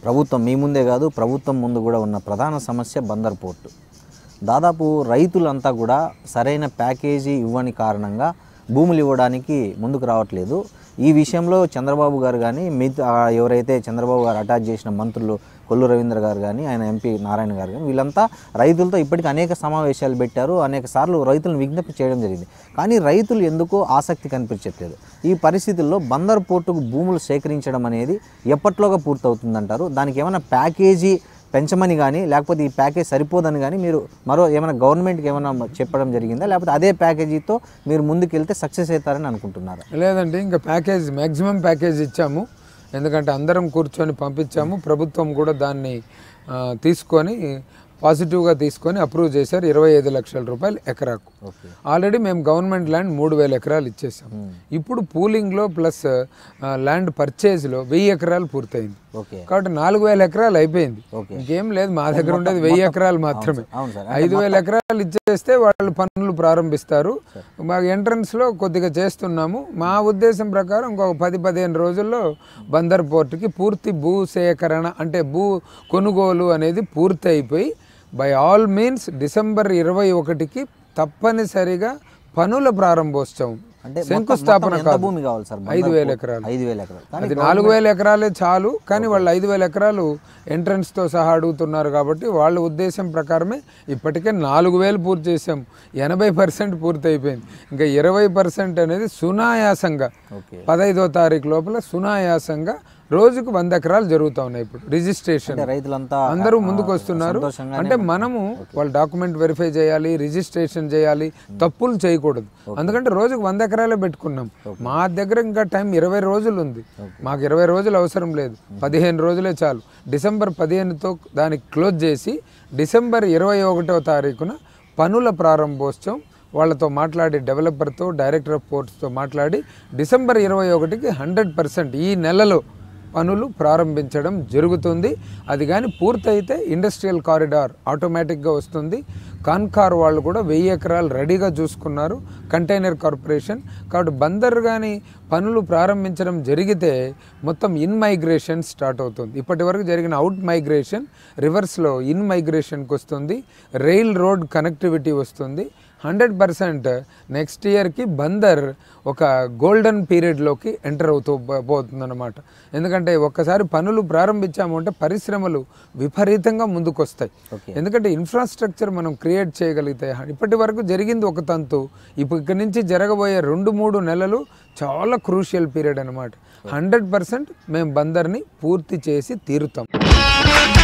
ప్రభుత్వం మీ ముందే కాదు ప్రభుత్వం ముందు కూడా ఉన్న ప్రధాన సమస్య బందర్ పోర్టు దాదాపు రైతులంతా కూడా సరైన ప్యాకేజీ ఇవ్వని కారణంగా భూములు ఇవ్వడానికి ముందుకు రావట్లేదు ఈ విషయంలో చంద్రబాబు గారు కానీ మిగతా ఆ ఎవరైతే చంద్రబాబు గారు అటాచ్ చేసిన మంత్రులు కొల్లు రవీంద్ర గారు కానీ ఆయన ఎంపీ నారాయణ గారు కానీ వీళ్ళంతా రైతులతో ఇప్పటికీ అనేక సమావేశాలు పెట్టారు అనేక సార్లు రైతులను విజ్ఞప్తి చేయడం జరిగింది కానీ రైతులు ఎందుకో ఆసక్తి కనిపించట్లేదు ఈ పరిస్థితుల్లో బందర్ పోర్టుకు భూములు సేకరించడం అనేది ఎప్పట్లోగా పూర్తవుతుందంటారు దానికి ఏమైనా ప్యాకేజీ పెంచమని కానీ లేకపోతే ఈ ప్యాకేజ్ సరిపోదని కానీ మీరు మరో ఏమైనా గవర్నమెంట్కి ఏమైనా చెప్పడం జరిగిందా లేకపోతే అదే ప్యాకేజీతో మీరు ముందుకెళ్తే సక్సెస్ అవుతారని అనుకుంటున్నారా లేదండి ఇంకా ప్యాకేజ్ మ్యాక్సిమం ప్యాకేజ్ ఇచ్చాము ఎందుకంటే అందరం కూర్చొని పంపించాము ప్రభుత్వం కూడా దాన్ని ఆ, తీసుకొని పాజిటివ్గా తీసుకొని అప్రూవ్ చేశారు ఇరవై ఐదు లక్షల రూపాయలు ఎకరాకు ఓకే ఆల్రెడీ మేము గవర్నమెంట్ ల్యాండ్ మూడు వేల ఎకరాలు ఇచ్చేసాం ఇప్పుడు పూలింగ్లో ప్లస్ ల్యాండ్ పర్చేజ్లో వెయ్యి ఎకరాలు పూర్తయింది ఓకే కాబట్టి నాలుగు వేల ఎకరాలు అయిపోయింది ఓకే. ఇంకేం లేదు మా దగ్గర ఉండేది వెయ్యి ఎకరాలు మాత్రమే అవును సార్ ఐదు వేల ఎకరాలు ఇచ్చేస్తే వాళ్ళు పనులు ప్రారంభిస్తారు మా ఎంట్రన్స్ లో కొద్దిగా చేస్తున్నాము మా ఉద్దేశం ప్రకారం ఇంకొక పది పదిహేను రోజుల్లో బందర్ పోర్టుకి పూర్తి భూ సేకరణ అంటే భూ కొనుగోలు అనేది పూర్తి అయిపోయి బై ఆల్ మీన్స్ డిసెంబర్ ఇరవై ఒకటికి తప్పనిసరిగా పనుల ప్రారంభోత్సవం అంటే మొత్తం- శంకుస్థాపన మొత్తం ఎంత కాదు భూమి కావాలి సార్ ఐదు వేల ఎకరాలు ఐదు వేల ఎకరాలు కానీ అది నాలుగు వేల ఎకరాలే చాలు కానీ వాళ్ళు ఐదు వేల ఎకరాలు ఎంట్రన్స్తో సహా అడుగుతున్నారు కాబట్టి వాళ్ళ ఉద్దేశం ప్రకారమే ఇప్పటికే నాలుగు వేలు పూర్తి చేసాం ఎనభై పర్సెంట్ పూర్తి అయిపోయింది ఇంకా ఇరవై పర్సెంట్ అనేది సునాయాసంగా ఓకే పదహైదో తారీఖు లోపల సునాయాసంగా రోజుకు వంద ఎకరాలు జరుగుతూ ఉన్నాయి ఇప్పుడు రిజిస్ట్రేషన్ అంటే రైతులంతా అందరూ ముందుకు వస్తున్నారు సంతోషంగానే అంటే మనము వాళ్ళ డాక్యుమెంట్ వెరిఫై చేయాలి రిజిస్ట్రేషన్ చేయాలి తప్పులు చేయకూడదు ఎందుకంటే రోజుకు వంద ఎకరాలే పెట్టుకున్నాం మా దగ్గర ఇంకా టైం ఇరవై రోజులు ఉంది మాకు ఇరవై రోజులు అవసరం లేదు పదిహేను రోజులే చాలు డిసెంబర్ పదిహేనుతో దానికి క్లోజ్ చేసి డిసెంబర్ ఇరవై ఒకటో తారీఖున పనుల ప్రారంభోత్సవం వాళ్ళతో మాట్లాడి డెవలపర్తో డైరెక్టర్ ఆఫ్ పోర్ట్స్తో మాట్లాడి డిసెంబర్ ఇరవై ఒకటికి హండ్రెడ్ పర్సెంట్ ఈ నెలలో పనులు ప్రారంభించడం జరుగుతుంది అది కానీ పూర్తయితే ఇండస్ట్రియల్ కారిడార్ ఆటోమేటిక్గా వస్తుంది కాన్కార్ వాళ్ళు కూడా వెయ్యి ఎకరాలు రెడీగా చూసుకున్నారు కంటైనర్ కార్పొరేషన్ కాబట్టి బందర్ కానీ పనులు ప్రారంభించడం జరిగితే మొత్తం ఇన్ మైగ్రేషన్ స్టార్ట్ అవుతుంది ఇప్పటి వరకు జరిగిన అవుట్ మైగ్రేషన్ రివర్స్లో ఇన్ మైగ్రేషన్కి వస్తుంది రైల్ రోడ్ కనెక్టివిటీ వస్తుంది హండ్రెడ్ పర్సెంట్ నెక్స్ట్ ఇయర్కి బందర్ ఒక గోల్డెన్ పీరియడ్లోకి ఎంటర్ అవుతూ పోతుందన్నమాట ఎందుకంటే ఒక్కసారి పనులు ప్రారంభించాము అంటే పరిశ్రమలు విపరీతంగా ముందుకొస్తాయి ఓకే. ఎందుకంటే ఇన్ఫ్రాస్ట్రక్చర్ మనం క్రియేట్ చేయగలిగితే ఇప్పటి వరకు జరిగింది ఒక తంతు ఇప్పుడు ఇక్కడి నుంచి జరగబోయే రెండు మూడు నెలలు చాలా క్రూషియల్ పీరియడ్ అనమాట హండ్రెడ్ పర్సెంట్ మేము బందర్ని పూర్తి చేసి తీరుతాం